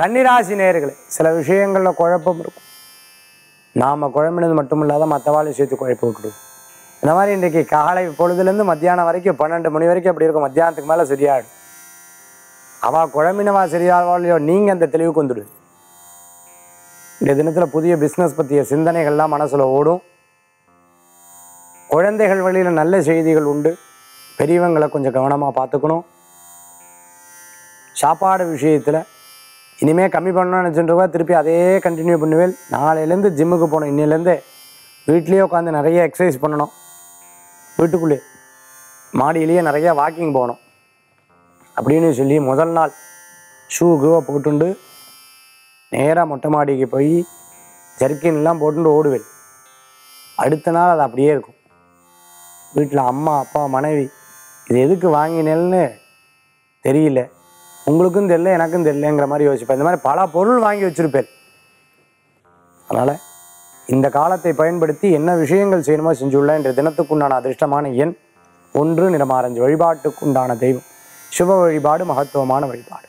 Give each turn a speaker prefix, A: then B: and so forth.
A: கன்னிராசி நேயர்களே சில விஷயங்களில் குழப்பம் இருக்கும் நாம் குழம்பினது மட்டும் இல்லாத மற்றவாளையும் சேர்த்து குழப்பி விட்டுடுவோம் இந்த மாதிரி இன்றைக்கி காலை பொழுதுலேருந்து மத்தியானம் வரைக்கும் பன்னெண்டு மணி வரைக்கும் அப்படி இருக்கும் மத்தியானத்துக்கு மேலே சரியாயிடும் அவள் குழம்பினவா சரியாவாளையோ நீங்கள் அந்த தெளிவுக்கு வந்துடுது இந்த தினத்தில் புதிய பிஸ்னஸ் பற்றிய சிந்தனைகள்லாம் மனசில் ஓடும் குழந்தைகள் வழியில் நல்ல செய்திகள் உண்டு பெரியவங்களை கொஞ்சம் கவனமாக பார்த்துக்கணும் சாப்பாடு விஷயத்தில் இனிமேல் கம்மி பண்ணணும்னு நினச்சிட்டு இருக்கா திருப்பி அதே கண்டினியூ பண்ணுவேன் நாளையிலேருந்து ஜிம்முக்கு போகணும் இன்னிலேருந்து வீட்லேயே உட்காந்து நிறைய எக்ஸசைஸ் பண்ணணும் வீட்டுக்குள்ளே மாடியிலேயே நிறைய வாக்கிங் போகணும் அப்படின்னு சொல்லி முதல் நாள் ஷூ கீவை போட்டுண்டு நேராக மொட்டை மாடிக்கு போய் ஜர்க்கின்லாம் போட்டுட்டு ஓடுவேன் அடுத்த நாள் அது அப்படியே இருக்கும் வீட்டில் அம்மா அப்பா மனைவி இது எதுக்கு வாங்கினேன்னு தெரியல உங்களுக்கும் தெரியல எனக்கும் தெரியலங்கிற மாதிரி யோசிப்பேன் இந்த மாதிரி பல பொருள் வாங்கி வச்சுருப்பேன் அதனால் இந்த காலத்தை பயன்படுத்தி என்ன விஷயங்கள் செய்யணுமோ செஞ்சுள்ள என்ற தினத்துக்குண்டான அதிர்ஷ்டமான எண் ஒன்று நிறமாரஞ்சு வழிபாட்டுக்குண்டான தெய்வம் சிவ வழிபாடு மகத்துவமான வழிபாடு